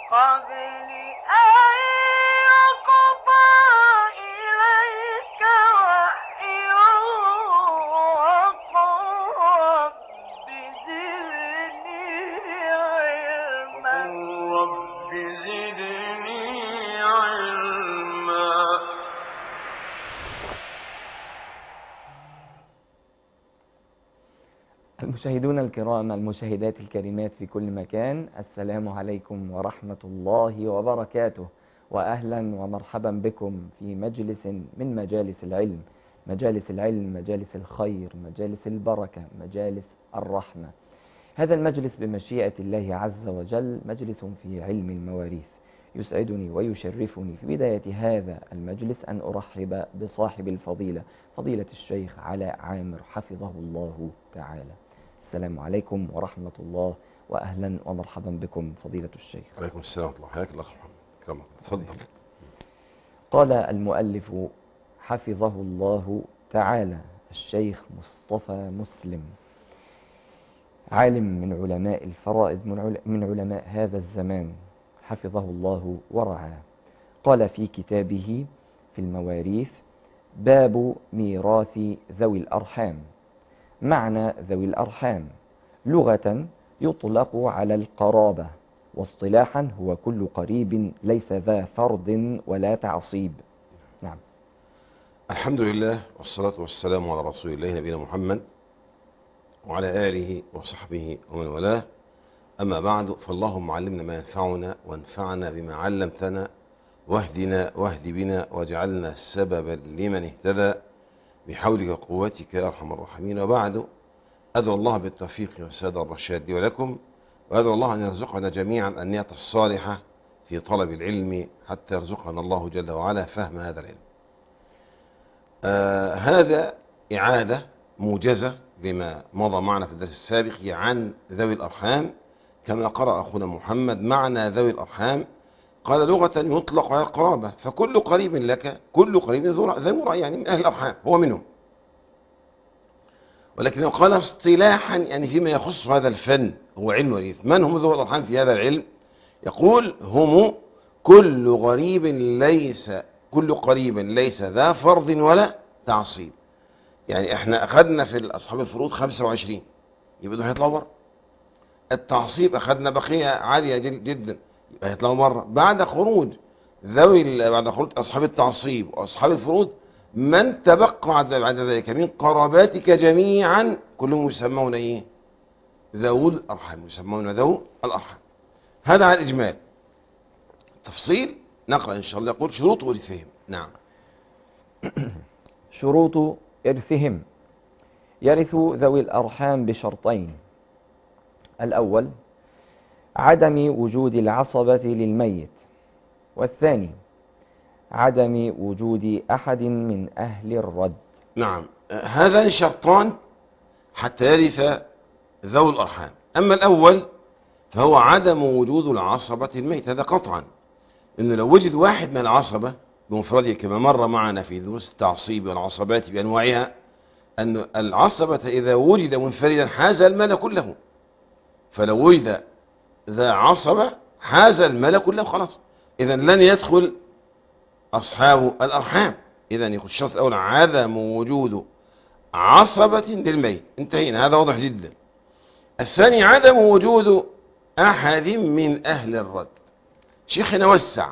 قبل أن يقضى إليك وحيه وقل رب زدني علما رب زدني علما المشاهدون الكرام المشاهدات الكريمات في كل مكان السلام عليكم ورحمة الله وبركاته وأهلا ومرحبا بكم في مجلس من مجالس العلم مجالس العلم مجالس الخير مجالس البركة مجالس الرحمة هذا المجلس بمشيئة الله عز وجل مجلس في علم المواريث يسعدني ويشرفني في بداية هذا المجلس أن أرحب بصاحب الفضيلة فضيلة الشيخ علاء عامر حفظه الله تعالى السلام عليكم ورحمة الله وأهلا ومرحبا بكم فضيلة الشيخ عليكم السلام ورحمة الله حياك الله أخ محمد كرمك تفضل قال المؤلف حفظه الله تعالى الشيخ مصطفى مسلم عالم من علماء الفرائض من عل- من علماء هذا الزمان حفظه الله ورعاه قال في كتابه في المواريث باب ميراث ذوي الأرحام معنى ذوي الأرحام لغة يطلق على القرابة واصطلاحا هو كل قريب ليس ذا فرض ولا تعصيب نعم الحمد لله والصلاة والسلام على رسول الله نبينا محمد وعلى آله وصحبه ومن والاه أما بعد فاللهم علمنا ما ينفعنا وانفعنا بما علمتنا واهدنا واهد بنا واجعلنا سببا لمن اهتدى بحولك وقوتك يا أرحم الراحمين وبعد أدعو الله بالتوفيق والسادة الرشاد لي ولكم وأدعو الله أن يرزقنا جميعا النية الصالحة في طلب العلم حتى يرزقنا الله جل وعلا فهم هذا العلم آه هذا إعادة موجزة لما مضى معنا في الدرس السابق عن ذوي الأرحام كما قرأ أخونا محمد معنى ذوي الأرحام قال لغة يطلق على القرابة فكل قريب لك كل قريب ذو ذو رأي يعني من أهل الأرحام هو منهم ولكنه قال اصطلاحا يعني فيما يخص هذا الفن هو علم الوريث من هم ذو الأرحام في هذا العلم يقول هم كل غريب ليس كل قريب ليس ذا فرض ولا تعصيب يعني احنا اخذنا في اصحاب الفروض 25 يبقى دول هيطلعوا بره التعصيب اخذنا بقيه عاليه جد- جدا يبقى هيطلعوا بره بعد خروج ذوي ال- بعد خروج اصحاب التعصيب واصحاب الفروض من تبقى بعد بعد ذلك من قراباتك جميعا كلهم يسمون ايه ذوو الارحام يسمون ذو الارحام هذا على الاجمال تفصيل نقرا ان شاء الله يقول شروط ورثهم نعم شروط إرثهم يرث ذوي الأرحام بشرطين الأول عدم وجود العصبة للميت والثاني عدم وجود أحد من أهل الرد نعم آه، هذان شرطان حتى يرث ذوي الأرحام أما الأول فهو عدم وجود العصبة الميت هذا قطعا إنه لو وجد واحد من العصبة بمفرده كما مر معنا في دروس التعصيب والعصبات بأنواعها أن العصبة إذا وجد منفردا حاز المال كله فلو وجد ذا عصبة حاز المال كله خلاص إذا لن يدخل أصحاب الأرحام إذا يكون الشرط الأول عدم وجود عصبة للميت انتهينا هذا واضح جدا الثاني عدم وجود أحد من أهل الرد شيخنا وسع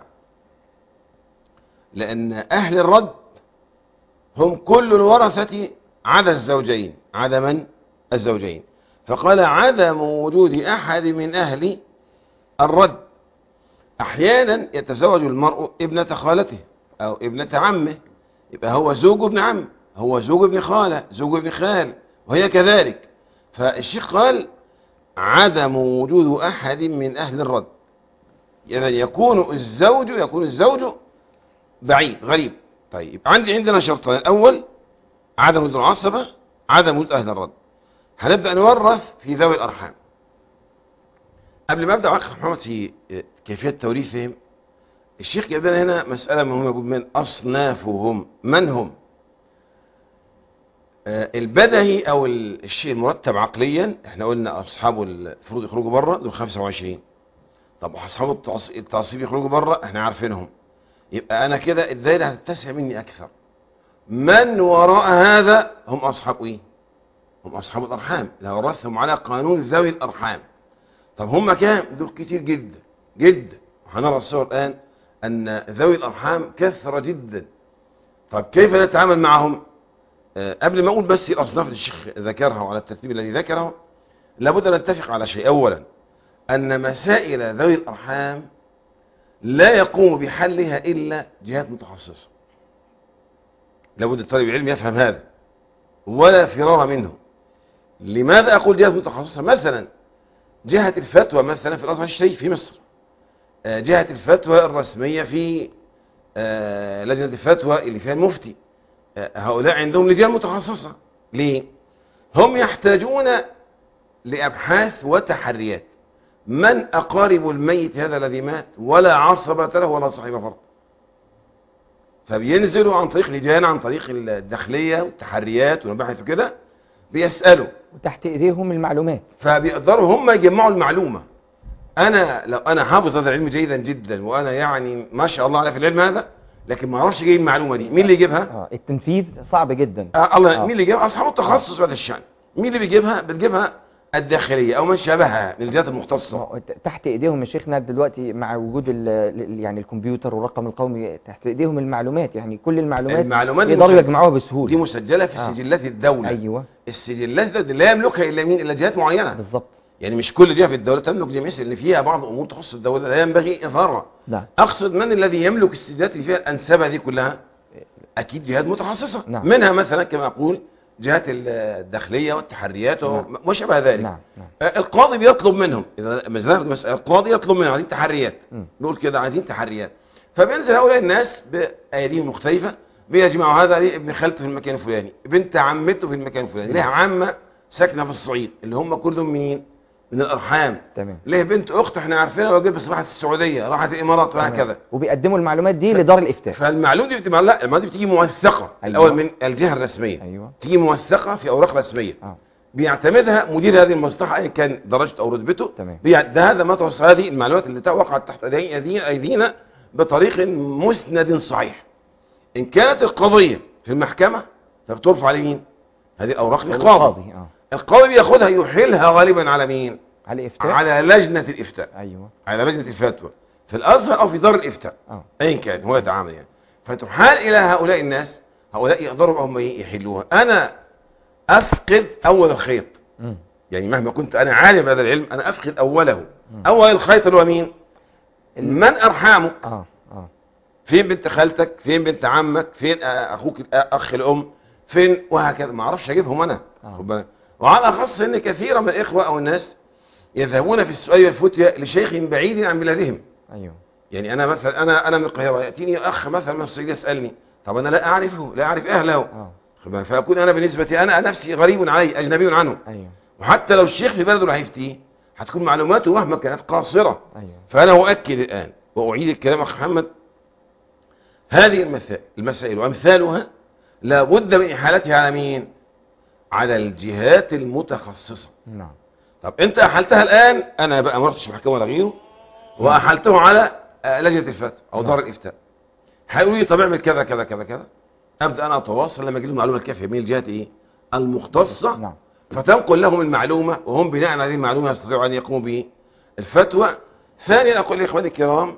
لأن أهل الرد هم كل الورثة عدا الزوجين عدا من الزوجين فقال عدم وجود أحد من أهل الرد أحيانا يتزوج المرء ابنة خالته أو ابنة عمه يبقى هو زوج ابن عم هو زوج ابن خالة زوج ابن خال وهي كذلك فالشيخ قال عدم وجود أحد من أهل الرد يعني يكون الزوج يكون الزوج بعيد غريب طيب عندي عندنا شرطان الأول عدم وجود العصبة عدم وجود أهل الرد هنبدأ نورث في ذوي الأرحام قبل ما أبدأ أخ محمد في كيفية توريثهم الشيخ جاب لنا هنا مسألة مهمة جدا من أصنافهم من هم آه، البدهي أو ال- الشيء المرتب عقليا احنا قلنا أصحاب الفروض يخرجوا بره دول 25 طب اصحاب التعص- التعصيب يخرجوا بره احنا عارفينهم يبقى انا كده الدايره هتتسع مني اكثر من وراء هذا هم اصحاب ايه هم اصحاب الارحام اللي ورثهم على قانون ذوي الارحام طب هم كام دول كتير جدا جدا وهنرى الصور الان ان ذوي الارحام كثره جدا طب كيف نتعامل معهم آه، قبل ما اقول بس الاصناف اللي الشيخ ذكرها وعلى الترتيب الذي ذكره لابد ان نتفق على شيء اولا ان مسائل ذوي الارحام لا يقوم بحلها الا جهات متخصصه لابد الطالب العلم يفهم هذا ولا فرار منه لماذا اقول جهات متخصصه مثلا جهه الفتوى مثلا في الازهر الشريف في مصر آه، جهه الفتوى الرسميه في آه، لجنه الفتوى اللي فيها المفتي آه، هؤلاء عندهم لجان متخصصه ليه هم يحتاجون لابحاث وتحريات من اقارب الميت هذا الذي مات ولا عصبة له ولا صاحب فرض فبينزلوا عن طريق لجان عن طريق الداخليه والتحريات والمباحث وكده بيسالوا وتحت ايديهم المعلومات فبيقدروا هم يجمعوا المعلومة انا لو انا حافظ هذا العلم جيدا جدا وانا يعني ما شاء الله على في العلم هذا لكن ما اعرفش اجيب المعلومه دي مين اللي يجيبها اه التنفيذ صعب جدا آه الله آه. مين اللي يجيبها اصحاب التخصص في هذا الشان مين اللي بيجيبها بتجيبها الداخليه او من شابهها من الجهات ما المختصه هو ت- تحت ايديهم يا شيخنا دلوقتي مع وجود ال- ال- يعني الكمبيوتر والرقم القومي تحت ايديهم المعلومات يعني كل المعلومات المعلومات يقدروا مسجلة. يجمعوها دي بسهوله مسجله في آه. سجلات الدوله ايوه السجلات دي لا يملكها الا مين الا جهات معينه بالظبط يعني مش كل جهه في الدوله تملك جميع اللي فيها بعض امور تخص الدوله لا ينبغي اظهارها نعم اقصد من الذي يملك السجلات اللي فيها الانسبه دي كلها اكيد جهات متخصصه نعم. منها مثلا كما اقول جهات الداخليه والتحريات نعم. وما شابه ذلك نعم نعم آه، القاضي بيطلب منهم اذا مثلا المساله القاضي يطلب منهم عايزين تحريات مم. بيقول كده عايزين تحريات فبينزل هؤلاء الناس بايديهم مختلفه بيجمعوا هذا ليه ابن خالته في المكان الفلاني بنت عمته في المكان الفلاني ليه عمه ساكنه في الصعيد اللي هم كلهم منين من الارحام تمام ليه بنت اخت احنا عارفينها وجت بس راحت السعوديه راحت الامارات وهكذا تمام. وبيقدموا المعلومات دي لدار الافتاء فالمعلومه دي بتبقى لا المعلومه دي بتيجي موثقه أيوة. الاول من الجهه الرسميه ايوه تيجي موثقه في اوراق رسميه اه بيعتمدها مدير هذه المصلحه ايا كان درجته او رتبته تمام. بيع- ده هذا ما توصل هذه المعلومات اللي وقعت تحت أيدي- أيدينا ايدينا بطريق مسند صحيح ان كانت القضيه في المحكمه فبترفع لمين هذه الاوراق للقاضي القاضي اه القاضي بياخدها يحيلها غالبا على مين على افتاء على لجنه الافتاء ايوه على لجنه الفتوى في الازهر او في دار الافتاء اه ايا كان هو يتعامل يعني فتحال الى هؤلاء الناس هؤلاء يقدروا هم يحلوها انا افقد اول الخيط مم. يعني مهما كنت انا عالم بهذا العلم انا افقد اوله اول الخيط اللي هو مين ال- من ارحامك اه اه فين بنت خالتك فين بنت عمك فين آه، اخوك الأ- اخ الام فين وهكذا ما اعرفش اجيبهم انا آه. خد بالك. وعلى اخص ان كثيرا من الاخوه او الناس يذهبون في السؤال والفتيا لشيخ بعيد عن بلادهم ايوه يعني انا مثلا انا انا من القاهره ياتيني اخ مثلا من الصعيد يسالني طب انا لا اعرفه لا اعرف اهله اه خد بالك. فاكون انا بالنسبه انا نفسي غريب علي اجنبي عنه ايوه وحتى لو الشيخ في بلده اللي هيفتيه هتكون معلوماته مهما كانت قاصره ايوه فانا اؤكد الان واعيد الكلام اخ محمد هذه المسائل المسائل وامثالها لابد من احالتها على مين على الجهات المتخصصه نعم طب انت احلتها الان انا بقى ما رحتش محكمه ولا غيره واحلته على آه، لجنه الفتوى او دار الافتاء هيقولوا لي طب اعمل كذا كذا كذا كذا ابدا انا اتواصل لما اجي المعلومه الكافيه من الجهات ايه المختصه نعم فتنقل لهم المعلومه وهم بناء على هذه المعلومه يستطيعوا ان يقوموا به الفتوى ثانيا اقول لاخواني الكرام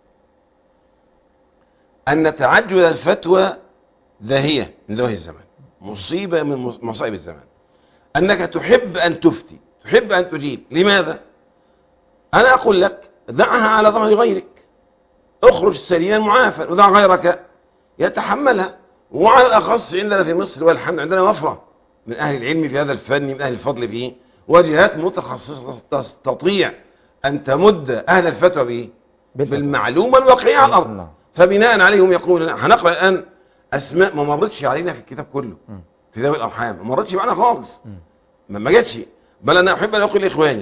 ان تعجل الفتوى داهيه من دواهي الزمان مصيبه من مص- مصائب الزمان انك تحب ان تفتي تحب ان تجيب لماذا انا اقول لك دعها على ظهر غيرك اخرج سليما معافى ودع غيرك يتحملها وعلى الاخص عندنا في مصر والحمد عندنا وفره من اهل العلم في هذا الفن من اهل الفضل فيه وجهات متخصصه تستطيع ان تمد اهل الفتوى بايه بالفتوى. بالمعلومه الواقعيه على الارض نعم. فبناء عليهم يقولون هنقرا الان اسماء ما مرتش علينا في الكتاب كله مم. في ذوي الارحام ما مرتش معنا خالص مم. ما ما جاتش بل انا احب ان اقول لاخواني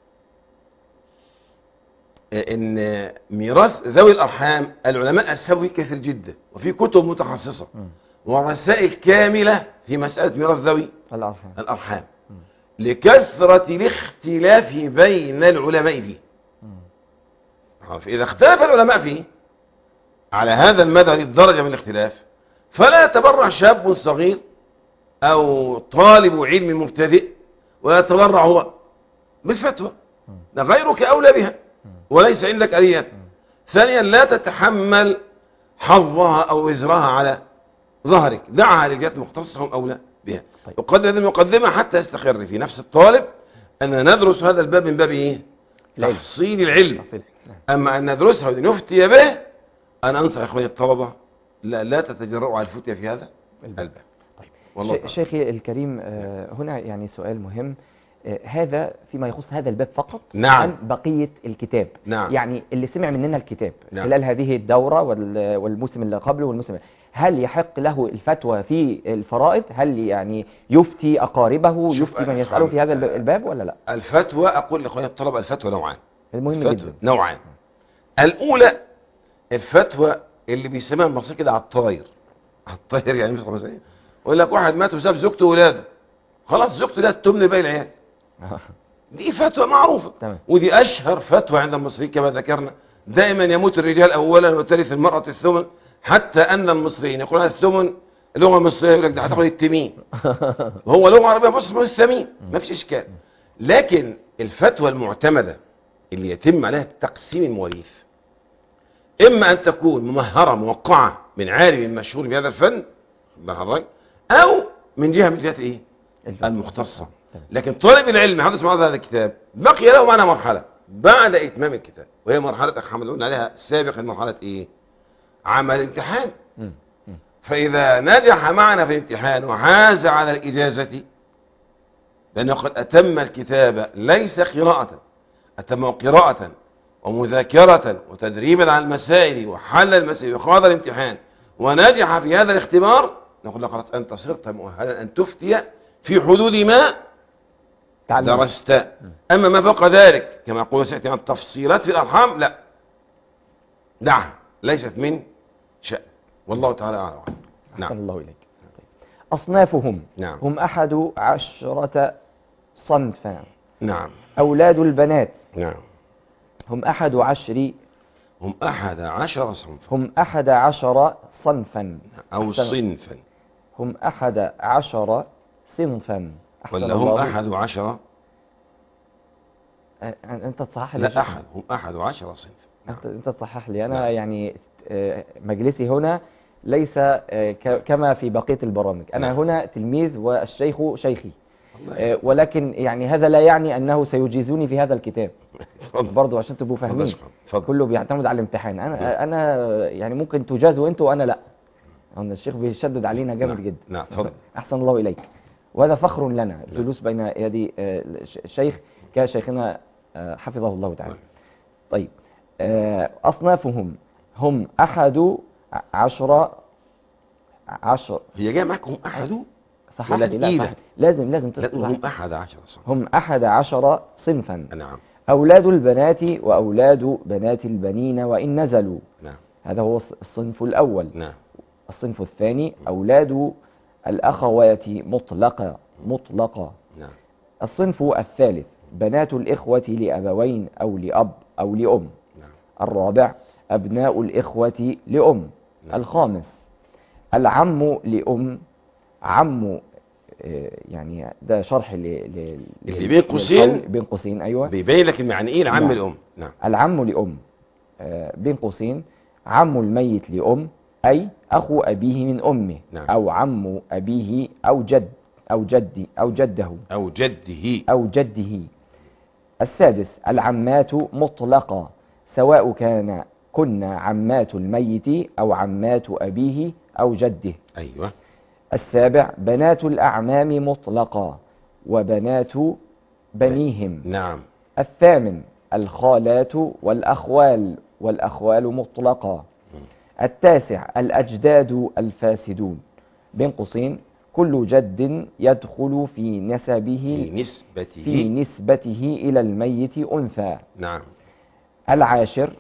ان ميراث ذوي الارحام العلماء اسهموا فيه كثير جدا وفي كتب متخصصه مم. ورسائل كامله في مساله ميراث ذوي الارحام الارحام لكثره الاختلاف بين العلماء فيه مم. فإذا اختلف العلماء فيه على هذا المدى هذه الدرجة من الاختلاف فلا يتبرع شاب صغير أو طالب علم مبتدئ ويتبرع هو بالفتوى ده غيرك أولى بها وليس عندك آليات ثانيا لا تتحمل حظها أو وزرها على ظهرك دعها لجهات مختصة هم أولى بها طيب. يقدم هذه المقدمة حتى يستقر في نفس الطالب أن ندرس هذا الباب من باب إيه؟ العلم. تحصيل العلم تحصيل. نعم. أما أن ندرسها ونفتي به أنا أنصح إخواني الطلبة لا, لا تتجرؤوا على الفتية في هذا الباب طيب. والله شي- تعالى. شيخي الكريم آه، هنا يعني سؤال مهم آه، هذا فيما يخص هذا الباب فقط نعم. عن بقية الكتاب نعم. يعني اللي سمع مننا الكتاب نعم. خلال هذه الدورة وال- والموسم اللي قبله والموسم هل يحق له الفتوى في الفرائض هل يعني يفتي أقاربه شوف يفتي من أخي يسأله محمد، في هذا الب- آه، الباب ولا لا الفتوى أقول لإخواني الطلبة الفتوى نوعان المهم الفتوى جدا نوعان الأولى الفتوى اللي بيسميها المصري كده على الطاير على الطاير يعني مش خمسة يقول لك واحد مات وساب زوجته وولاده خلاص زوجته لا تمن باقي العيال دي فتوى معروفة تمام. ودي أشهر فتوى عند المصريين كما ذكرنا دائما يموت الرجال أولا وترث المرأة الثمن حتى أن المصريين يقولون الثمن لغة مصرية يقول لك ده هتاخد التمين وهو لغة عربية فصل اسمه الثمين ما فيش إشكال لكن الفتوى المعتمدة اللي يتم عليها تقسيم المواريث إما أن تكون ممهرة موقعة من عالم مشهور بهذا الفن خد حضرتك أو من جهة من جهات إيه الفتوى. المختصة لكن طالب العلم حدث مع هذا الكتاب بقي له معنا مرحلة بعد إتمام الكتاب وهي مرحلة أخ محمد قلنا عليها سابقا مرحلة إيه عمل الامتحان مم. مم. فإذا نجح معنا في الامتحان وحاز على الإجازة لأنه قد أتم الكتاب ليس قراءة أتمه قراءة ومذاكرة وتدريبا على المسائل وحل المسائل وخاض الامتحان ونجح في هذا الاختبار نقول له خلاص أنت صرت مؤهلا أن تفتي في حدود ما تعلم. درست أما ما فوق ذلك كما يقول سيأتي عن التفصيلات في الأرحام لا دعها ليست من شأن والله تعالى أعلم أحسن نعم الله إليك طيب. أصنافهم نعم. هم أحد عشرة صنفا نعم أولاد البنات نعم هم أحد عشر هم أحد عشر صنفا هم أحد عشر صنفا أو أحسن. صنفا هم أحد عشر صنفا أحسن ولا هم الله. أحد عشر أ- أنت تصحح لي يا لا شيخ. أحد هم أحد عشر صنفا أنت أنت تصحح لي أنا نعم. يعني آه، مجلسي هنا ليس آه، ك- كما في بقية البرامج أنا نعم. هنا تلميذ والشيخ شيخي الله آه، ولكن يعني هذا لا يعني أنه سيجيزوني في هذا الكتاب اتفضل برضو عشان تبقوا فاهمين اتفضل اتفضل كله بيعتمد على الامتحان نعم. انا انا يعني ممكن تجازوا انتوا وانا لا أن الشيخ بيشدد علينا جامد نعم. جدا نعم اتفضل احسن الله اليك وهذا فخر لنا الجلوس بين يدي آه، الش- الشيخ كشيخنا آه، حفظه الله تعالى نعم. طيب آه، اصنافهم هم احد عشر عشر هي جايه معاكم أحد صح ولا لا تقيلة؟ صح لازم لازم لا تصلح هم أحد عشر صنفا هم احد عشر صنفا نعم أولاد البنات وأولاد بنات البنين وإن نزلوا نعم هذا هو الصنف الأول نعم الصنف الثاني أولاد الأخوات مطلقة مطلقة نعم الصنف الثالث بنات الإخوة لأبوين أو لأب أو لأم نعم الرابع أبناء الإخوة لأم نعم. الخامس العم لأم عم آه، يعني ده شرح ل ل اللي بين قوسين؟ للقول- بين قوسين أيوه بيبين لك المعنى إيه العم نعم. الأم نعم العم لأم آه، بين قوسين عم الميت لأم أي أخو أبيه من أمه نعم. أو عم أبيه أو جد أو جدي أو جده أو جده أو جده السادس العمات مطلقة سواء كان كن عمات الميت أو عمات أبيه أو جده أيوه السابع بنات الأعمام مطلقة وبنات بنيهم نعم الثامن الخالات والأخوال والأخوال مطلقة التاسع الأجداد الفاسدون بين قوسين كل جد يدخل في في نسبه نسبته في نسبته إلى الميت أنثى نعم العاشر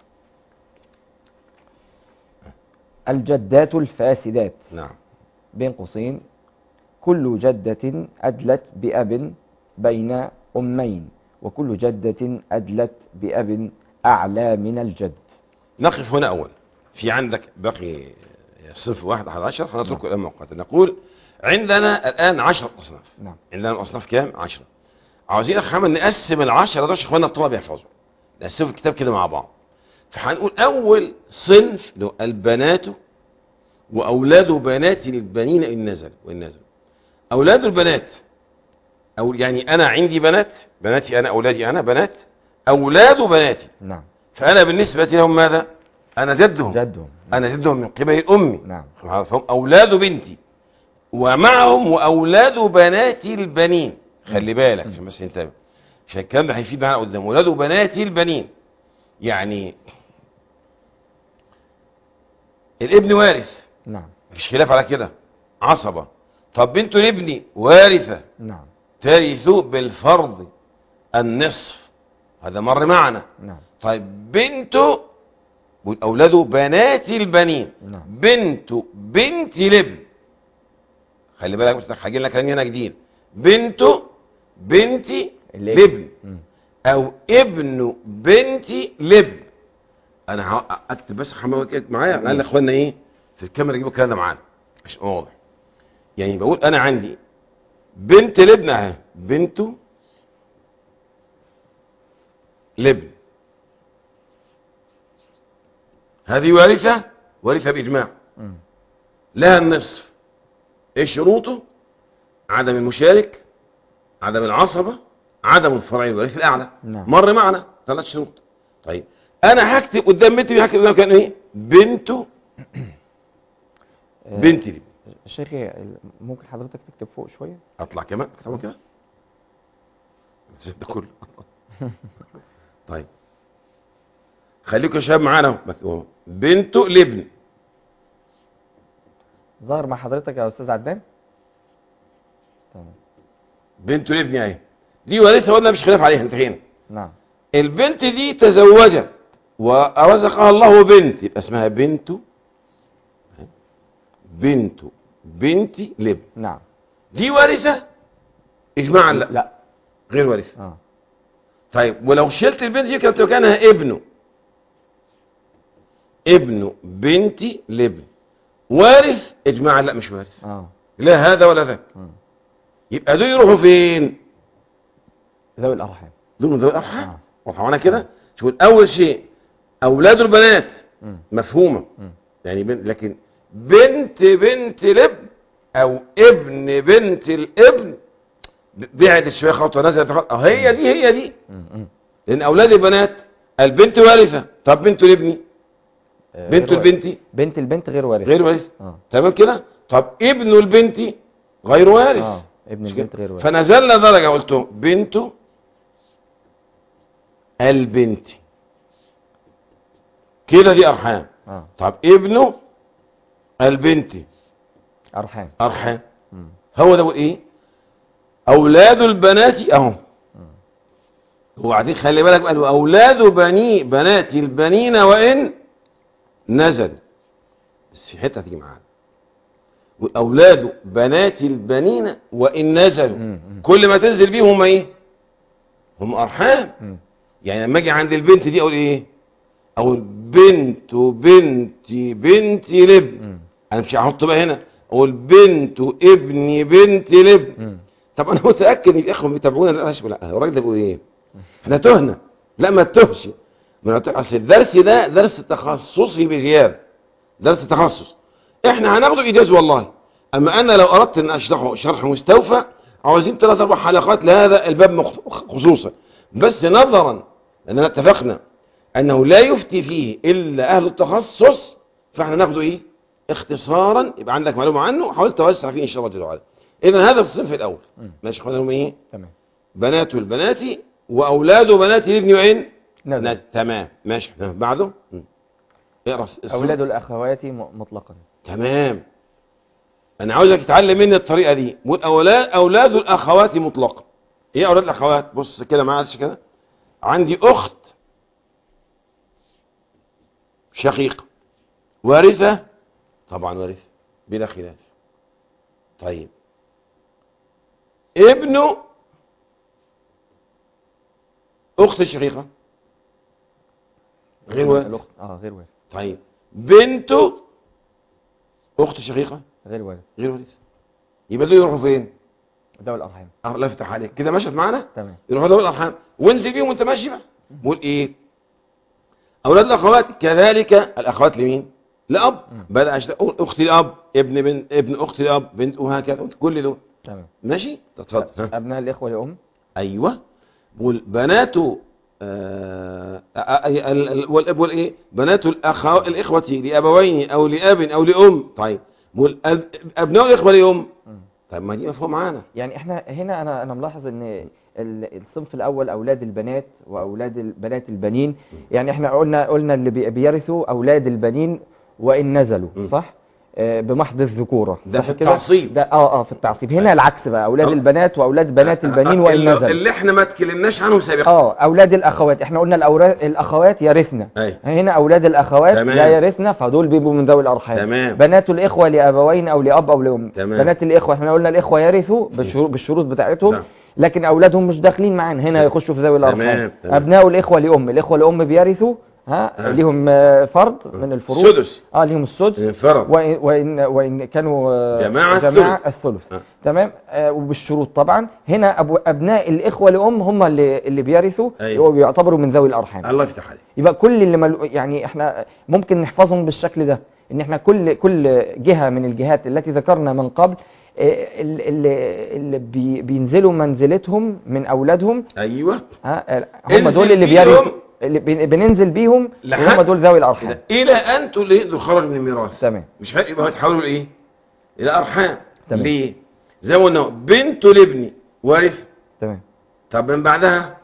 الجدات الفاسدات نعم بين قوسين كل جدة أدلت بأب بين أمين وكل جدة أدلت بأب أعلى من الجد نقف هنا أول في عندك باقي صنف واحد أحد عشر هنتركه الآن مؤقتا نقول عندنا الآن عشر أصناف نعم عندنا الأصناف كام؟ عشرة عاوزين يا أخ محمد نقسم العشرة دول عشان إخواننا الطلاب يحفظوا نقسمهم الكتاب كده مع بعض فهنقول أول صنف اللي هو البنات وأولاد بنات البنين إن نزل وإن نزل أولاد البنات أو يعني أنا عندي بنات بناتي أنا أولادي أنا بنات أولاد بناتي نعم فأنا بالنسبة لهم ماذا؟ أنا جدهم جدهم أنا جدهم من قبل الأم نعم فهم أولاد بنتي ومعهم وأولاد بنات البنين خلي بالك عشان بس انتبه عشان الكلام ده هيفيد معانا قدام أولاد بنات البنين يعني الابن وارث نعم مفيش خلاف على كده عصبة طب بنت الابن وارثة نعم ترث بالفرض النصف هذا مر معنا نعم طيب بنته أولاد بنات البنين نعم بنت بنت لابن خلي بالك بس هاجي لك كلام هنا جديد بنت بنت الابن. لابن مم. او ابن بنت لابن انا ه- اكتب بس حمام معايا لان اخواننا ايه في الكاميرا يجيبوا الكلام ده معانا عشان يبقى واضح يعني بقول انا عندي بنت لابن اهي بنت لابن هذه وارثه وارثه باجماع مم. لها النصف ايه شروطه عدم المشارك عدم العصبة عدم الفرع الوارث الأعلى نعم. مر معنا ثلاث شروط طيب أنا هكتب قدام بنتي هكتب قدام كان إيه بنته آه، بنتي دي الشيخ ال- ممكن حضرتك تكتب فوق شوية أطلع كمان أكتبها كده ده كله طيب خليكم يا شباب معانا اهو مكتوب بنته لابن ظهر مع حضرتك يا أستاذ عدنان تمام بنته لابن اهي دي وارثه قلنا مش خلاف عليها انتهينا نعم البنت دي تزوجت ورزقها الله بنت يبقى اسمها بنت بنت بنت لب نعم دي وارثة اجماعا لا لا غير وارثة اه طيب ولو شلت البنت دي كانت مكانها ابنه ابن بنت لابن وارث اجماعا لا مش وارث اه لا هذا ولا ذاك مم. يبقى دول يروحوا فين ذوي الأرحام دول من ذوي الارحام آه. واضحه معانا كده شوف اول شيء اولاد البنات مم. مفهومه مم. يعني بنت لكن بنت بنت الابن او ابن بنت الابن ب- بعد شويه خطوه نزلت خطوه أه هي دي هي دي مم. مم. لان اولاد البنات البنت وارثه طب بنت الابن آه، بنت غير البنت وارث. بنت البنت غير وارث غير وارث اه تمام كده طب ابن البنت غير وارث اه ابن مش البنت كده؟ غير وارث فنزلنا درجه قلت بنت البنت كده دي ارحام اه طب ابنه البنت أرحام ارحام مم. هو ده ايه اولاد البنات اهو وبعدين خلي بالك بقى اولاد بني بنات البنين وان نزل بس في حته هتيجي معانا واولاد بنات البنين وان نزلوا مم. مم. كل ما تنزل بيهم هم ايه هم ارحام مم. يعني لما اجي عند البنت دي اقول ايه اقول بنت بنت بنت لب مم. انا مش هحط بقى هنا اقول بنت ابن بنت لب مم. طب انا متاكد ان الاخوه بيتابعونا لا مش لا الراجل ده بيقول ايه احنا تهنا لا ما تهش ما نت- اصل الدرس ده درس تخصصي بزياده درس تخصص احنا هناخده ايجاز والله اما انا لو اردت ان اشرحه شرح مستوفى عاوزين ثلاث اربع حلقات لهذا الباب مخ- خصوصا بس نظرا لاننا اتفقنا انه لا يفتي فيه الا اهل التخصص فاحنا ناخده ايه اختصارا يبقى عندك معلومه عنه حاولت توسع فيه ان شاء الله جل وعلا اذا هذا الصنف الاول مم. ماشي اخوانا هم ايه تمام بنات البنات واولاد بنات الابن وين نزل ناس. تمام ماشي تمام. بعده مم. اقرا الصنف. أولاد الأخوات م- مطلقا تمام انا عاوزك تتعلم مني الطريقه دي قول اولاد اولاد الاخوات مطلقا ايه اولاد الاخوات بص كده معلش كده عندي اخت شقيقه وارثه طبعا وارثه بلا خلاف طيب ابنه اخت الشقيقه غير وارث الأخت اه غير وارث طيب بنته اخت شقيقه غير وارث غير وارث يبقى دول يروحوا فين ذوي الأرحام أه، الله يفتح عليك كده مشت معانا تمام يروحوا ذوي الارحام وانزل بيهم وانت ماشي بقى بقول ايه اولاد الاخوات كذلك الاخوات لمين لاب مم. بدا أشت... اختي الاب ابن بن... ابن اختي الاب بنت وهكذا كل دول تمام ماشي اتفضل ها. أبناء الإخوة لأم ايوه بقول بنات آه... آه... آه... ال- ال- والاب والايه بنات الاخو الاخوه لابوين او لاب او لام طيب بقول أب- ابناء الاخوه لام مم. طيب ما دي مفهوم معانا يعني احنا هنا انا انا ملاحظ ان ال- الصنف الاول اولاد البنات واولاد البنات البنين يعني احنا قلنا قلنا اللي بي- بيرثوا اولاد البنين وان نزلوا م. صح آه، بمحض الذكوره ده صح في كده؟ التعصيب. ده اه اه في التعصيب هنا العكس بقى اولاد أه. البنات واولاد بنات البنين آه، وان اللي, نزلوا اللي احنا ما اتكلمناش عنهم سابقا اه اولاد الاخوات احنا قلنا الأورا- الاخوات يرثنا ايوه هنا اولاد الاخوات تمام. لا يرثنا فدول بيبقوا من ذوي الارحام تمام. بنات الاخوه لابوين او لاب او لام تمام. بنات الاخوه احنا قلنا الاخوه يرثوا بالشروط, بالشروط بتاعتهم نعم. لكن اولادهم مش داخلين معانا هنا يخشوا في ذوي تمام، الارحام تمام. ابناء الاخوه لام الاخوه لام بيرثوا ها آه. ليهم آه، فرض من الفروض سدس اه ليهم السدس انفرد وإن, وإن, وإن كانوا آه، جماعة جماعة الثلث. الثلث آه. تمام آه وبالشروط طبعا هنا أبو أبناء الإخوة لأم هم اللي اللي بيرثوا أيوة. وبيعتبروا من ذوي الأرحام الله يفتح عليك يبقى كل اللي مل... يعني احنا ممكن نحفظهم بالشكل ده ان احنا كل كل جهة من الجهات التي ذكرنا من قبل آه، ال- اللي, اللي بي بينزلوا منزلتهم من أولادهم ايوه ها آه، هم انزل دول اللي بيهم. بيرثوا اللي بن- بننزل بيهم لحد- وهم دول ذوي الأرحام الى ان تقول دول خرج من الميراث تمام. مش ه- يبقى هتحولوا لايه الى ارحام تمام. ليه زي ما قلنا بنت لابني وارث تمام طب من بعدها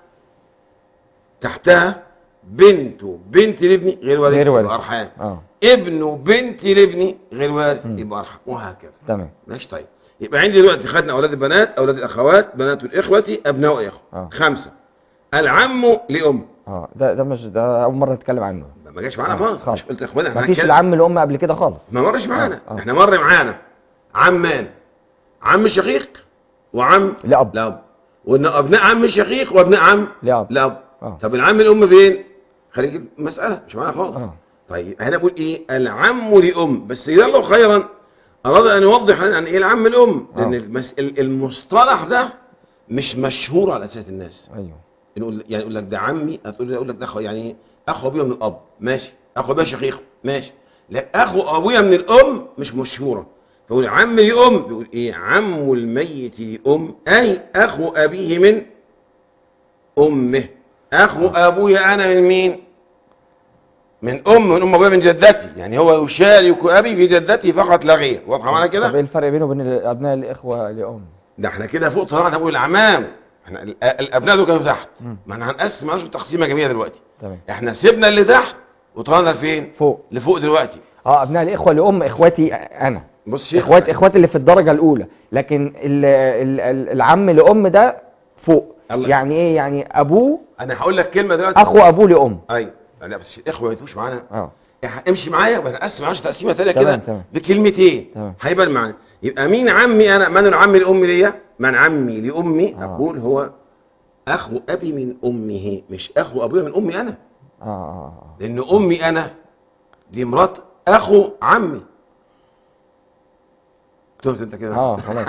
تحتها بنت بنت لابني غير وارث غير وارث. يبقى ارحام اه ابن بنت لابني غير وارث مم. يبقى ارحام وهكذا تمام ماشي طيب يبقى عندي دلوقتي خدنا اولاد البنات اولاد الاخوات بنات الاخوه ابناء الاخوه آه. خمسه العم لام اه ده ده مش ده اول مره نتكلم عنه ما جاش معانا آه، خالص خالص. مش قلت يا اخوانا ما احنا فيش هنتكلم- العم الام قبل كده خالص ما مرش معانا آه، آه. احنا مر معانا عمان عم شقيق وعم لأب لاب وان ابناء عم شقيق وابناء عم لأب لاب اه طب العم الام فين خليك مساله مش معانا خالص اه طيب هنا بقول ايه العم لام بس اذا الله خيرا اراد ان يوضح عن ايه العم الام لان آه. المس... ال- المصطلح ده مش مشهور على اساس الناس ايوه نقول يعني يقول لك ده عمي هتقول لي اقول لك ده اخو يعني إيه؟ اخو ابويا من الاب ماشي اخو ابويا شقيق ماشي لا اخو ابويا من الام مش مشهوره فيقول عم لام بيقول ايه عم الميت لام اي اخو ابيه من امه اخو ابويا انا من مين من ام من ام ابويا من جدتي يعني هو يشارك ابي في جدتي فقط لا غير واضحه معانا كده طب ايه الفرق بينه وبين ابناء الاخوه لام ده احنا كده فوق طلعنا نقول الاعمام احنا ال- الابناء دول كانوا تحت مم. ما احنا هنقسم معلش تقسيمه جميله دلوقتي تمام احنا سيبنا اللي تحت وطلعنا لفين فوق لفوق دلوقتي اه ابناء الاخوه لام اخواتي انا بص شيخ اخوات اخواتي اللي في الدرجه الاولى لكن ال ال ال العم لام ده فوق الله. يعني ايه يعني ابوه انا هقول لك كلمه دلوقتي اخو ابوه لام ايوه لا بس الاخوه ما يتوش معانا اه إح- امشي معايا وهنقسم معلش تقسيمه ثانيه تمام، كده تمام. بكلمتين تمام. هيبان معانا يبقى مين عمي انا من العم لامي ليا من عمي لامي آه. اقول هو اخو ابي من امه مش اخو ابويا من امي انا اه اه اه لان امي انا دي مرات اخو عمي تهت انت كده اه خلاص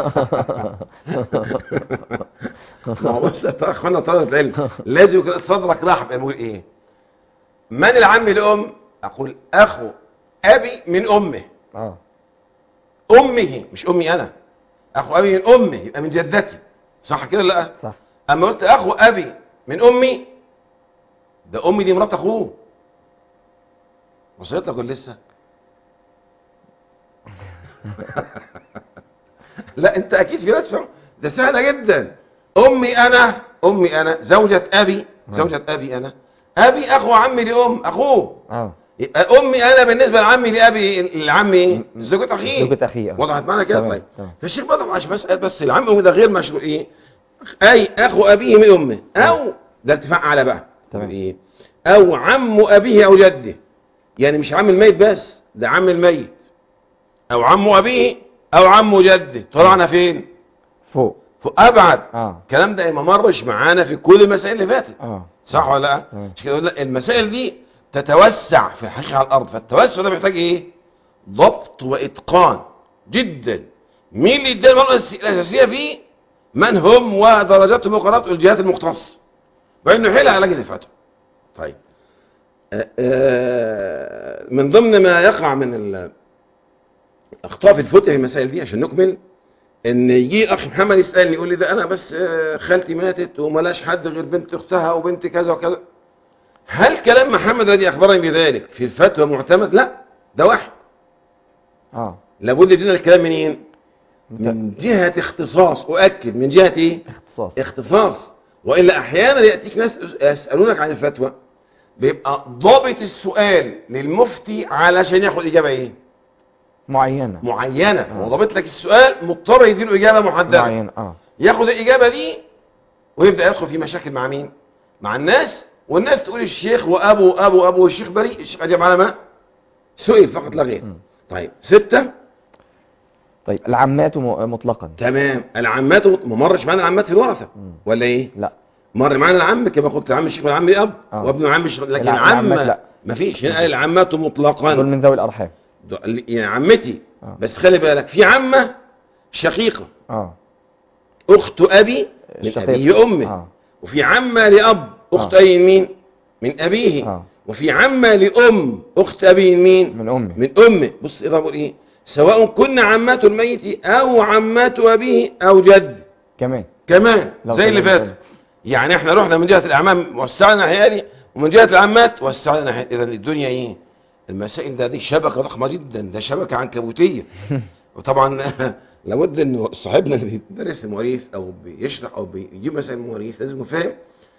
ما هو بص يا اخوانا طلبه العلم لازم يكون صدرك رحب يعني بقول ايه من العم لام اقول اخو ابي من امه اه امه مش امي انا اخو ابي من امه يبقى من جدتي صح كده ولا لا صح اما قلت اخو ابي من امي ده امي دي مرات اخوه وصلت لك ولا لسه لا انت اكيد في ناس فاهم ده سهله جدا امي انا امي انا زوجة ابي زوجة ابي انا ابي اخو عمي لام اخوه اه يبقى امي انا بالنسبه لعمي لابي لعمي زوجة اخيه زوجة اخيه آه. وضحت معنا كده تمام، طيب تمام. فالشيخ بدر عشان بسال بس العم امي ده غير مشروع ايه اي اخو ابيه من امه او ده اتفاق على بقى تمام. ايه او عم ابيه او جده يعني مش عم الميت بس ده عم الميت او عم ابيه او عم جده طلعنا فين فوق فابعد اه الكلام ده ما مرش معانا في كل المسائل اللي فاتت اه صح ولا لا تمام. مش كده ولا لا؟ المسائل دي تتوسع في الحقيقة على الأرض فالتوسع ده محتاج إيه ضبط وإتقان جدا مين اللي ادى المرأة الأساسية فيه من هم ودرجاتهم وقرارات الجهات المختصة وإنه يحيلها على لجنة الفتوى طيب آه، آه، من ضمن ما يقع من ال- اخطاء في الفتوى في المسائل دي عشان نكمل ان يجي اخ محمد يسالني يقول لي ده انا بس آه، خالتي ماتت وملاش حد غير بنت اختها وبنت كذا وكذا هل كلام محمد الذي اخبرني بذلك في الفتوى معتمد لا ده واحد اه لابد يدينا الكلام منين من جهة اختصاص أؤكد من جهة ايه اختصاص اختصاص وإلا أحيانا يأتيك ناس يسألونك عن الفتوى بيبقى ضابط السؤال للمفتي علشان ياخد إجابة ايه معينة معينة آه. هو ضابط لك السؤال مضطر يديله إجابة محددة معينة اه ياخد الإجابة دي ويبدأ يدخل في مشاكل مع مين مع الناس والناس تقول الشيخ وأبو أبو أبو الشيخ بريء الشيخ أجاب على ما سئل فقط لا غير م. طيب ستة طيب العمات م- مطلقا تمام العمات ما مرش معانا العمات في الورثة مم. ولا ايه لا مر معانا العم كما قلت العم الشيخ والعم الاب آه. وابن العم الشيخ لكن الع- العمات العم لا. ما فيش هنا قال العمات مطلقا دول من ذوي الأرحام دول- يعني عمتي آه. بس خلي بالك في عمة شقيقة اه اخت ابي من الشقيق. ابي امه اه وفي عمة لاب اخت آه. ابي من مين من ابيه اه وفي عمة لام اخت ابي من مين من أمي من امه بص ايه بقول ايه سواء كنا عمات الميت او عمات ابيه او جد كمان كمان لو زي اللي كمان فات كده. يعني احنا رحنا من جهة الاعمام وسعنا الناحية دي ومن جهة العمات وسعنا الناحية اذا الدنيا ايه المسائل ده دي شبكة ضخمة جدا ده شبكة عنكبوتية وطبعا لابد انه صاحبنا اللي بيدرس المواريث او بيشرح او بيجيب مسائل المواريث لازم يكون فاهم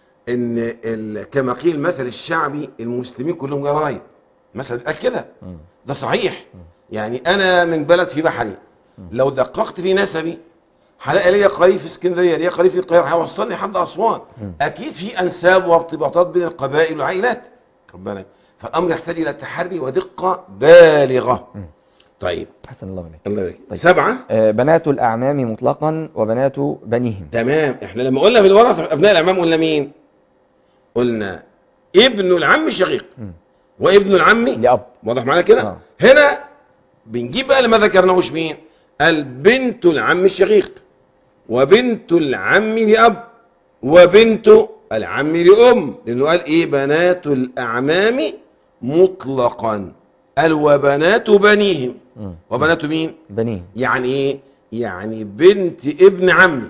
ان ال- كما قيل المثل الشعبي المسلمين كلهم جرايد مثلا قال كده مم. ده صحيح يعني انا من بلد في بحري لو دققت في نسبي هلاقي ليا قريب في اسكندريه ليا قريب في القاهره هيوصلني لحد اسوان مم. اكيد في انساب وارتباطات بين القبائل والعائلات خد بالك فالامر يحتاج الى تحري ودقه بالغه مم. طيب حسن الله عليك الله يبارك طيب. سبعه آه بنات الأعمام مطلقا وبنات بنيهم تمام احنا لما قلنا في الورثه في ابناء الاعمام قلنا مين قلنا ابن العم الشقيق مم. وابن العم لأب واضح معانا كده آه. هنا بنجيب بقى اللي ما ذكرناهوش مين البنت العم الشقيق وبنت العم لأب وبنت العم لأم لأنه قال إيه بنات الأعمام مطلقا قال وبنات بنيهم مم. وبنات مين بنيهم يعني إيه يعني بنت ابن عمي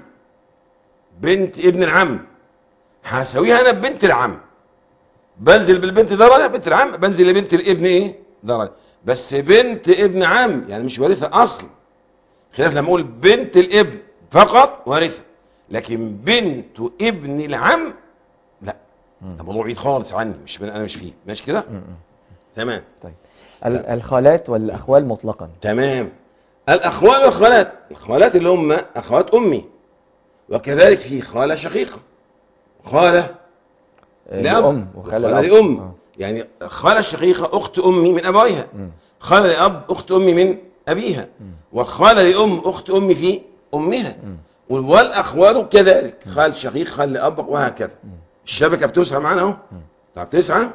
بنت ابن العم هسويها أنا ببنت العم بنزل بالبنت درجة بنت العم بنزل لبنت الابن ايه درجة بس بنت ابن عم يعني مش وارثة اصل خلاف لما اقول بنت الابن فقط وارثة لكن بنت ابن العم لا مم. ده موضوع بعيد خالص عني مش انا مش فيه ماشي كده مم. مم. تمام طيب ال- الخالات والأخوال مطلقا تمام الاخوال والخالات الخالات اللي هم اخوات امي وكذلك في خالة شقيقة خالة آه، لأب لأم وخالة وخالة لأب. لأم آه. يعني خالة الشقيقة أخت أمي من أبويها مم. خالة لأب أخت أمي من أبيها مم. وخالة لأم أخت أمي في أمها مم. والأخوال كذلك خال شقيق خال لأب وهكذا الشبكة بتوسع معنا أهو طب تسعة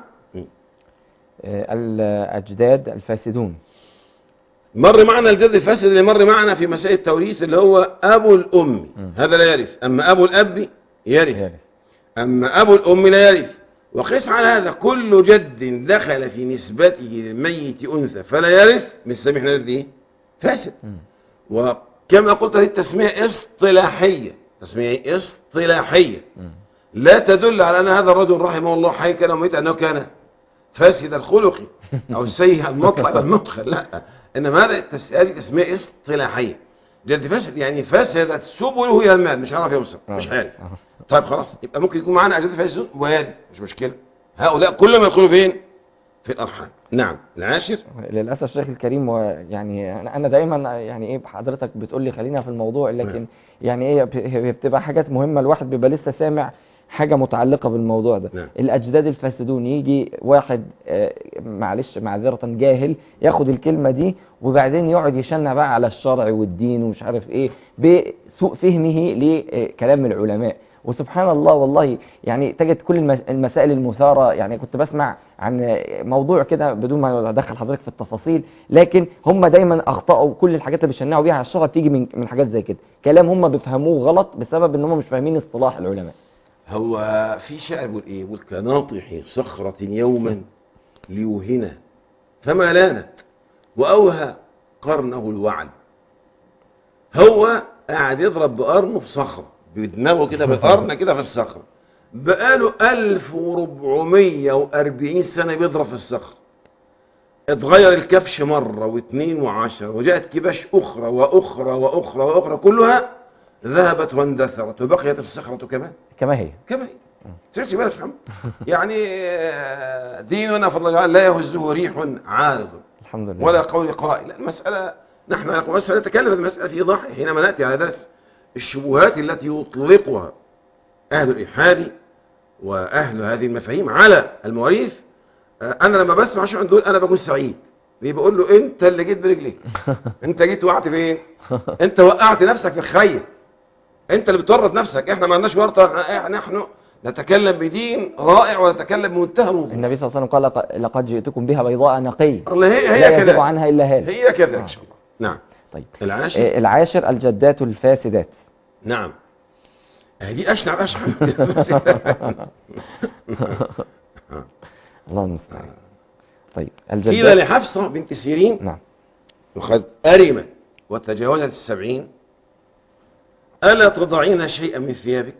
آه، الأجداد الفاسدون مر معنا الجد الفاسد اللي مر معنا في مسائل التوريث اللي هو أبو الأم مم. هذا لا يرث أما أبو الأب يرث يرث. أما أبو الأم لا يرث وقس على هذا كل جد دخل في نسبته للميت أنثى فلا يرث من سامحنا ايه فاسد مم. وكما قلت هذه التسمية اصطلاحية تسمية إيه؟ اصطلاحية مم. لا تدل على أن هذا الرجل رحمه الله حي كان وميت أنه كان فاسد الخلق أو سيء المطلع والمدخل لا إنما هذا التس- هذه تسمية اصطلاحية جد فاسد يعني فسدت سبله إلى المال مش عارف يوصل مش آه. عارف آه. طيب خلاص يبقى ممكن يكون معانا أجداد فاسدون وارد مش مشكلة هؤلاء كلهم يدخلوا فين في الأرحام نعم العاشر للاسف الشيخ الكريم و- يعني انا أنا دايما يعني ايه حضرتك بتقول لي خلينا في الموضوع لكن نعم. يعني ايه ب- هي بتبقى حاجات مهمه الواحد بيبقى لسه سامع حاجه متعلقه بالموضوع ده نعم. الاجداد الفاسدون يجي واحد آه، معلش معذره جاهل ياخد الكلمه دي وبعدين يقعد يشنع بقى على الشرع والدين ومش عارف ايه بسوء فهمه لكلام العلماء وسبحان الله والله يعني تجد كل المس- المسائل المثارة يعني كنت بسمع عن موضوع كده بدون ما ادخل حضرتك في التفاصيل لكن هم دايما اخطاوا كل الحاجات اللي بيشنعوا بيها على الشرع بتيجي من من حاجات زي كده كلام هم بيفهموه غلط بسبب ان هم مش فاهمين اصطلاح العلماء هو في شاعر بيقول ايه بيقول كناطح صخرة يوما ليوهنه فما لانت وأوهى قرنه الوعد هو قاعد يضرب بقرنه في صخرة بدماغه كده بالقرن كده في الصخرة بقاله 1440 سنة بيضرب في الصخرة اتغير الكبش مرة واثنين وعشرة وجاءت كباش أخرى وأخرى وأخرى وأخرى كلها ذهبت واندثرت وبقيت الصخرة كمان كما هي كما هي سيرتي بالك يا محمد يعني آه، ديننا فضل الله لا يهزه ريح عارض الحمد لله ولا قول قائل لا، المسألة نحن نقول مسألة نتكلم في المسألة في إيضاح حينما نأتي على درس الشبهات التي يطلقها أهل الإلحاد وأهل هذه المفاهيم على المواريث آه، أنا لما بسمع شو دول أنا بكون سعيد ليه بقول له أنت اللي جيت برجليك أنت جيت وقعت فين أنت وقعت نفسك في الخير أنت اللي بتورط نفسك إحنا ما عندناش ورطة إحنا- نحن نتكلم بدين رائع ونتكلم بمنتهى الوضوح النبي صلى الله عليه وسلم قال لق- لقد جئتكم بها بيضاء نقي الله هي لا هي يزيغ كذا عنها الا هالك هي كذا آه. إن شاء الله نعم طيب العاشر آه، العاشر الجدات الفاسدات نعم آه، دي أشنع أشنع الله المستعان طيب قيل الجدات لحفصة بنت سيرين نعم وقد أرمت وتجاوزت السبعين ألا تضعين شيئا من ثيابك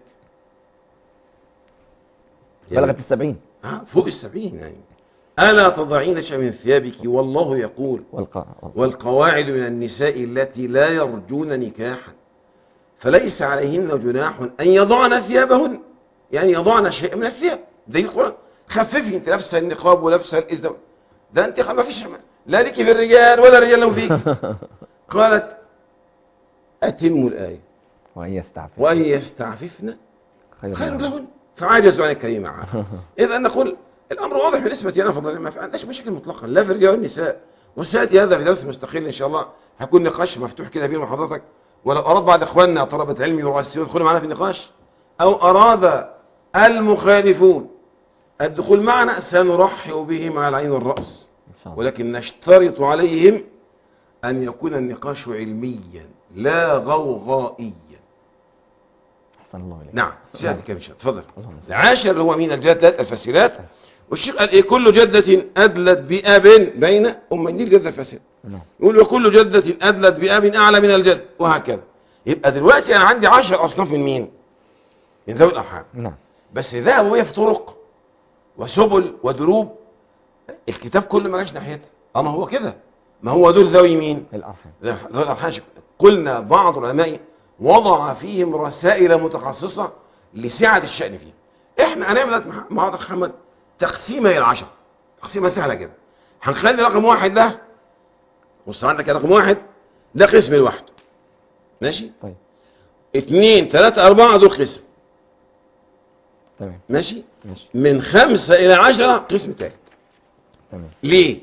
بلغت السبعين آه، فوق السبعين يعني ألا تضعين شيئا من ثيابك والله يقول والقاء والقواعد من النساء التي لا يرجون نكاحا فليس عليهن جناح أن يضعن ثيابهن يعني يضعن شيئا من الثياب ده القرآن خففي انت لابسه النقاب ولابسه الإزدواج ده انت ما فيش لا لك في الرجال ولا الرجال له فيك قالت أتموا الآية وان يستعفف وأن يستعففن خير خير لهم. لهن فعجزوا عن الكريم معها إذا نقول الأمر واضح بالنسبة لنا فضلا ما في عندناش مشاكل مطلقا لا في الرجال والنساء وسيأتي هذا في درس مستقل إن شاء الله هيكون نقاش مفتوح كده بين حضرتك ولو أراد بعض إخواننا طلبة علم يراسلون يدخلوا معنا في النقاش أو أراد المخالفون الدخول معنا سنرحب بهم على عين الرأس ان شاء الله ولكن نشترط عليهم أن يكون النقاش علميا لا غوغائيا احسن الله اليك نعم سيأتي كم شيء تفضل اللهم صل. العاشر هو من الجدات الفاسدات والشيخ قال ايه كل جدة أدلت بأب بين أمين دي الجدة الفاسدة نعم يقول وكل جدة أدلت بأب أعلى من الجد وهكذا يبقى دلوقتي أنا عندي عشر أصناف من مين من ذوي الأرحام نعم بس ذهبوا هي في طرق وسبل ودروب الكتاب كله ما جاش ناحيتها اه ما هو كده ما هو دول ذوي مين الارحام ذوي الأرحام قلنا بعض العلماء وضع فيهم رسائل متخصصة لسعة الشأن فيهم احنا هنعمل مع بعض محمد تقسيمة الى العشر تقسيمة سهلة كده هنخلي رقم واحد ده بص عندك رقم واحد ده قسم لوحده ماشي طيب اتنين تلاتة اربعة دول قسم تمام ماشي ماشي من خمسة الى عشرة قسم تالت تمام ليه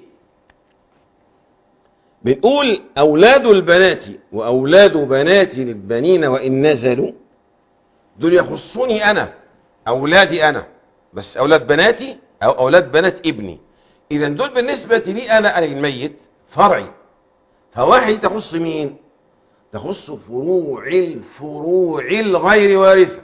بنقول أولاد البنات وأولاد بنات البنين وإن نزلوا دول يخصوني أنا أولادي أنا بس أولاد بناتي أو أولاد بنات ابني إذا دول بالنسبة لي أنا أنا الميت فرعي فواحد تخص مين تخص فروع الفروع الغير وارثة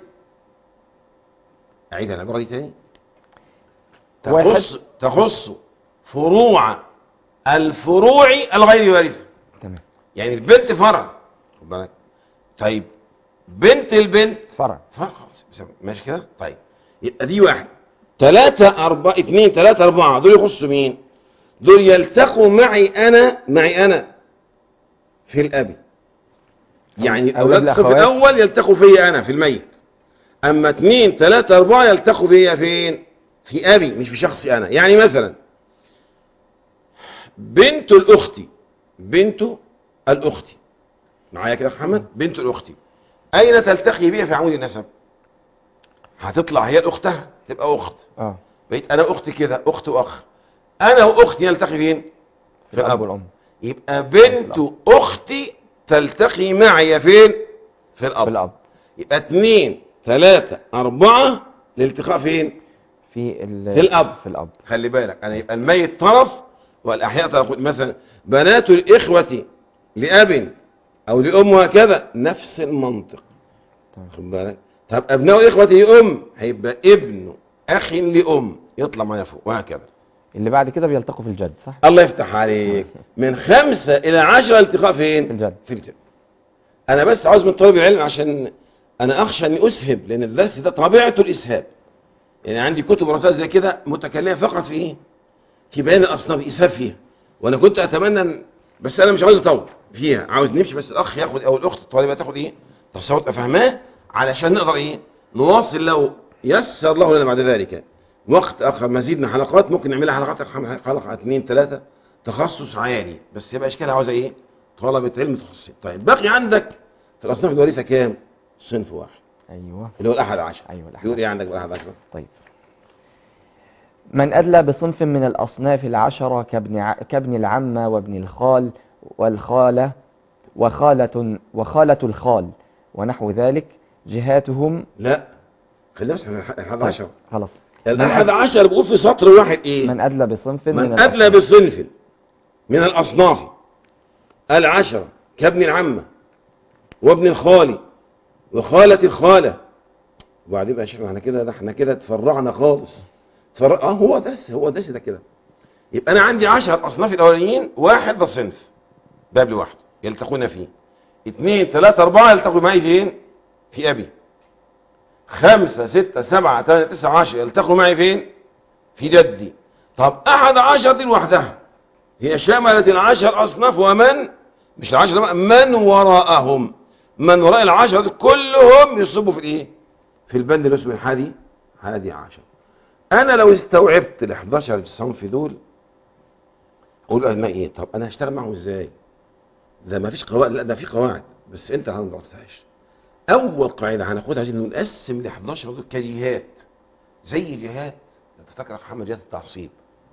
أعيد العبارة دي تاني واحد. تخص تخص فروع الفروع الغير وارثة تمام يعني البنت فرع خد بالك طيب بنت البنت فرع فرع خلاص بس- ماشي كده طيب يبقى دي واحد ثلاثة أربعة اثنين ثلاثة أربعة دول يخصوا مين دول يلتقوا معي أنا معي أنا في الأب يعني أولاد أولاد الصف الأخوات. الأول يلتقوا فيا أنا في الميت أما اثنين ثلاثة أربعة يلتقوا فيا فين في أبي مش في شخصي أنا يعني مثلا بنت الأخت بنت الأخت معايا كده يا محمد بنت الأخت أين تلتقي بها في عمود النسب هتطلع هي الأختها تبقى أخت اه بقيت أنا أخت كده أخت وأخ أنا وأختي نلتقي فين في الاب الأب والام يبقى بنت أختي تلتقي معي فين في الأب بالاب يبقى اتنين ثلاثة أربعة الالتقاء فين في ال- في الأب. في الأب خلي بالك أنا يبقى الميت طرف والأحياء طرف مثلا بنات الإخوة لأب أو لأم وهكذا نفس المنطق تمام. خد بالك طب أبناء الإخوة لأم هيبقى ابن أخ لأم يطلع معايا فوق وهكذا اللي بعد كده بيلتقوا في الجد صح الله يفتح عليك من خمسة إلى عشرة التقاء فين في الجد في الجد أنا بس عاوز من طالب العلم عشان أنا أخشى أني أسهب لأن الدرس ده طبيعته الإسهاب يعني عندي كتب ورسائل زي كده متكلمة فقط في إيه؟ في بيان الأصناف إسهاب فيها وأنا كنت أتمنى أن بس أنا مش عاوز أطول فيها عاوز نمشي بس الأخ ياخد أو الأخت الطالبة تاخد إيه تصور تبقى فاهماه علشان نقدر إيه نواصل لو يسر الله لنا بعد ذلك وقت آخر مزيد من حلقات ممكن نعملها حلقات حلقة اثنين ثلاثة تخصص عالي بس يبقى اشكالها عاوزه ايه طلبة علم تخصصي طيب باقي عندك في الاصناف الوريثة كام صنف واحد أيوه اللي هو الاحد عشر أيوه الأحد. يقول ايه عندك بالاحد عشر طيب من أدلى بصنف من الأصناف العشرة كابن, ع... كابن العمة وابن الخال والخالة وخالة وخالة الخال ونحو ذلك جهاتهم لا خلينا بس على الاحد عشر خلاص الاحد عشر بيقول في سطر واحد ايه من أدلى بصنف من, من ادلى الأصناف. بصنف من الاصناف العشرة كابن العمة وابن الخال وخالة الخالة وبعدين بقى يا شيخ احنا كده ده احنا كده اتفرعنا خالص تفرع اه هو درس هو درس ده كده يبقى انا عندي 10 اصناف الاولانيين واحد ده صنف باب لوحده يلتقون فيه اثنين ثلاثة أربعة يلتقوا معي فين؟ في أبي خمسة ستة سبعة ثمانية تسعة عشر يلتقوا معي فين؟ في جدي طب أحد عشر دي لوحدها هي شملت العشر أصناف ومن مش العشر ده، من وراءهم من وراء العشر دي كلهم يصبوا في الإيه؟ في البند اللي اسمه الحادي حادي عشر أنا لو استوعبت ال 11 صنف دول أقول ما إيه؟ طب أنا هشتغل معهم إزاي؟ ده ما فيش قواعد لا ده في قواعد بس أنت ما درستهاش أول قاعدة هناخدها عايزين نقسم ال 11 دول كجهات زي جهات لو تفتكر يا محمد جهات التعصيب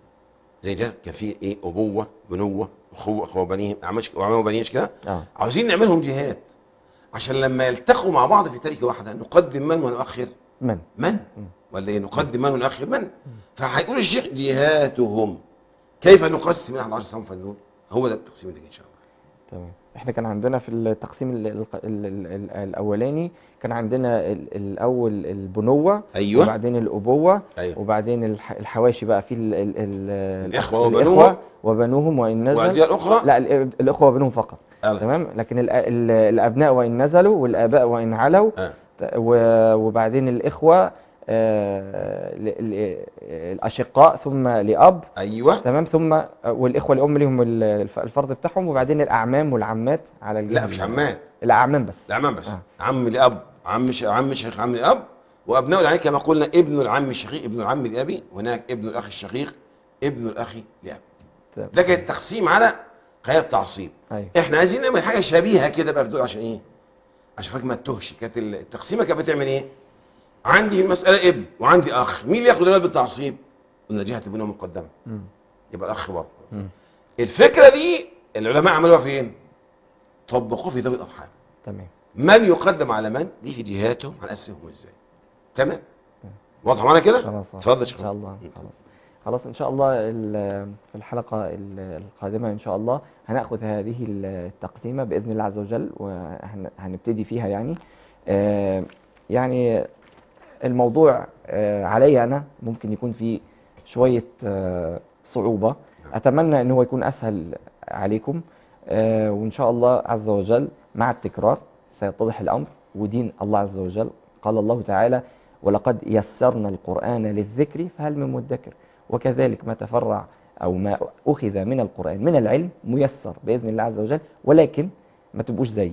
زي جهات كان في ايه ابوه بنوه اخوه اخوه بنيه عمش وعمام بنيش كده آه. عاوزين نعملهم جهات عشان لما يلتقوا مع بعض في تركه واحده نقدم من ونؤخر من من ولا ايه نقدم من ونؤخر من فهيقول الشيخ جهاتهم كيف نقسم ال 11 صنفا دول هو ده التقسيم ده ان شاء الله تمام احنا كان عندنا في التقسيم ال ال ال ال الاولاني كان عندنا ال الاول البنوه أيوة. وبعدين الابوه أيوة. وبعدين الح الحواشي بقى في ال ال ال الإخوة وبنوهم. الإخوة وبنوهم وان نزل والجهه الاخرى لا ال- الاخوه وبنوهم فقط آه. تمام لكن ال ال الابناء وان نزلوا والاباء وان علوا آه. ت- و- وبعدين الاخوه آه، ل- ل- الاشقاء ثم لاب ايوه تمام ثم والاخوه الام ليهم ال- الف- الفرض بتاعهم وبعدين الاعمام والعمات على الجهه لا مش ال- عمات الاعمام بس العمام بس آه. عم لأب عم ش... عم شيخ عم لأب وأبناء العين كما قلنا ابن العم الشقيق ابن العم لأبي هناك ابن الأخ الشقيق ابن الأخ لأب تمام. ده كان التقسيم على قيادة تعصيب ايوه احنا عايزين نعمل حاجة شبيهة كده بقى في دول عشان ايه عشان حضرتك ما تتوهش كانت التقسيمة كانت بتعمل ايه عندي المسألة ابن وعندي أخ مين اللي ياخد الولد بالتعصيب قلنا جهة البنوة مقدمة مم. يبقى الأخ برضه مم. الفكرة دي العلماء عملوها فين طبقوها في ذوي الأرحام تمام من يقدم على من دي في جهاته هنقسمهم ازاي تمام واضح معانا كده خلاص اتفضل يا ان شيخ شاء الله خلاص خلاص ان شاء الله ال- في الحلقه ال- القادمه ان شاء الله هناخذ هذه التقسيمه باذن الله عز وجل وهنبتدي فيها يعني آه، يعني الموضوع آه، علي انا ممكن يكون فيه شويه آه، صعوبه اتمنى ان هو يكون اسهل عليكم آه، وان شاء الله عز وجل مع التكرار سيتضح الامر ودين الله عز وجل قال الله تعالى ولقد يسرنا القرآن للذكر فهل من مدكر وكذلك ما تفرع أو ما أخذ من القرآن من العلم ميسر بإذن الله عز وجل ولكن ما تبقوش زيي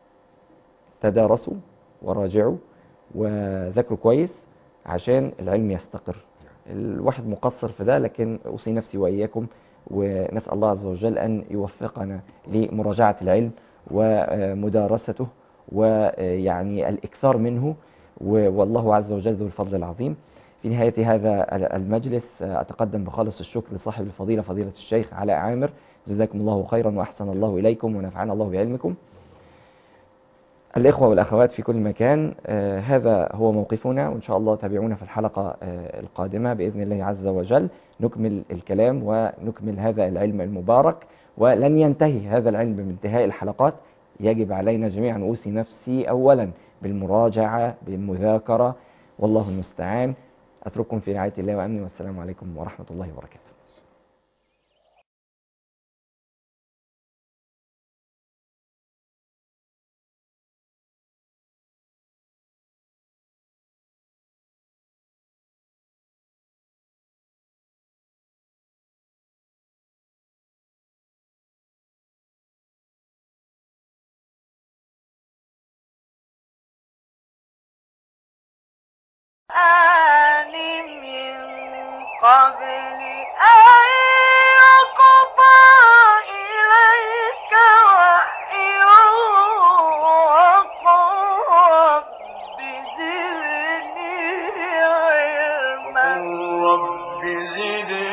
تدارسوا وراجعوا وذاكروا كويس عشان العلم يستقر الواحد مقصر في ده لكن أوصي نفسي وإياكم ونسأل الله عز وجل أن يوفقنا لمراجعة العلم ومدارسته ويعني الإكثار منه و- والله عز وجل ذو الفضل العظيم في نهاية هذا ال- المجلس أتقدم بخالص الشكر لصاحب الفضيلة فضيلة الشيخ علاء عامر جزاكم الله خيرا وأحسن الله إليكم ونفعنا الله بعلمكم الإخوة والأخوات في كل مكان آه هذا هو موقفنا وإن شاء الله تابعونا في الحلقة آه القادمة بإذن الله عز وجل نكمل الكلام ونكمل هذا العلم المبارك ولن ينتهي هذا العلم بانتهاء الحلقات يجب علينا جميعا أوصي نفسي أولا بالمراجعة بالمذاكرة والله المستعان أترككم في رعاية الله وأمنه والسلام عليكم ورحمة الله وبركاته آن من قبل أن يقضى إليك وحي وقل رب زدني علما رب زدني